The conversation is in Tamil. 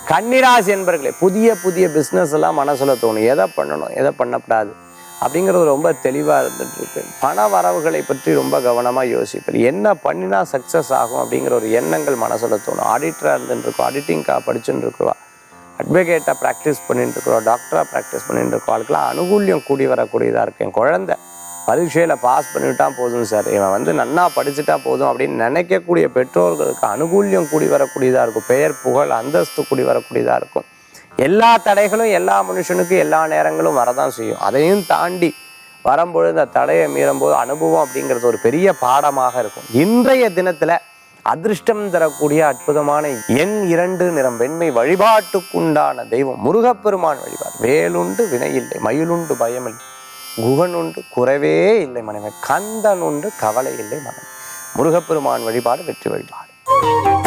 கன்னிராசி என்பர்களே புதிய புதிய பிஸ்னஸ் எல்லாம் மனசுல தோணும் எதை பண்ணணும் எதை பண்ணக்கூடாது அப்படிங்கிறது ரொம்ப தெளிவாக இருந்துட்டு இருக்கு பண வரவுகளை பற்றி ரொம்ப கவனமாக யோசிப்பேன் என்ன பண்ணினா சக்ஸஸ் ஆகும் அப்படிங்கிற ஒரு எண்ணங்கள் மனசுல தோணும் ஆடிட்டராக இருந்துட்டு இருக்கோம் ஆடிட்டிங்காக படிச்சுட்டு இருக்கிறோம் அட்வொகேட்டாக ப்ராக்டிஸ் பண்ணிட்டு இருக்கிறோம் டாக்டராக ப்ராக்டிஸ் பண்ணிட்டு இருக்கோம் அதுக்கெல்லாம் அனுகூல்யம் கூடி வரக்கூடியதாக இருக்கு என் குழந்தை பரீட்சையில் பாஸ் பண்ணிவிட்டா போதும் சார் இவன் வந்து நன்னா படிச்சுட்டா போதும் அப்படின்னு நினைக்கக்கூடிய பெற்றோர்களுக்கு அனுகூல்யம் கூடி வரக்கூடியதாக இருக்கும் பெயர் புகழ் அந்தஸ்து கூடி வரக்கூடியதாக இருக்கும் எல்லா தடைகளும் எல்லா மனுஷனுக்கும் எல்லா நேரங்களும் வரதான் செய்யும் அதையும் தாண்டி வரும்பொழுது அந்த தடையை மீறும்போது அனுபவம் அப்படிங்கிறது ஒரு பெரிய பாடமாக இருக்கும் இன்றைய தினத்துல அதிர்ஷ்டம் தரக்கூடிய அற்புதமான எண் இரண்டு நிறம் வெண்மை வழிபாட்டுக்குண்டான தெய்வம் முருகப்பெருமான் வழிபாடு வேலுண்டு வினையில்லை மயிலுண்டு பயமில்லை குகனுண்டு குறைவே இல்லை மனைவி கந்தனுண்டு கவலை இல்லை மனம் முருகப்பெருமான் வழிபாடு வெற்றி வழிபாடு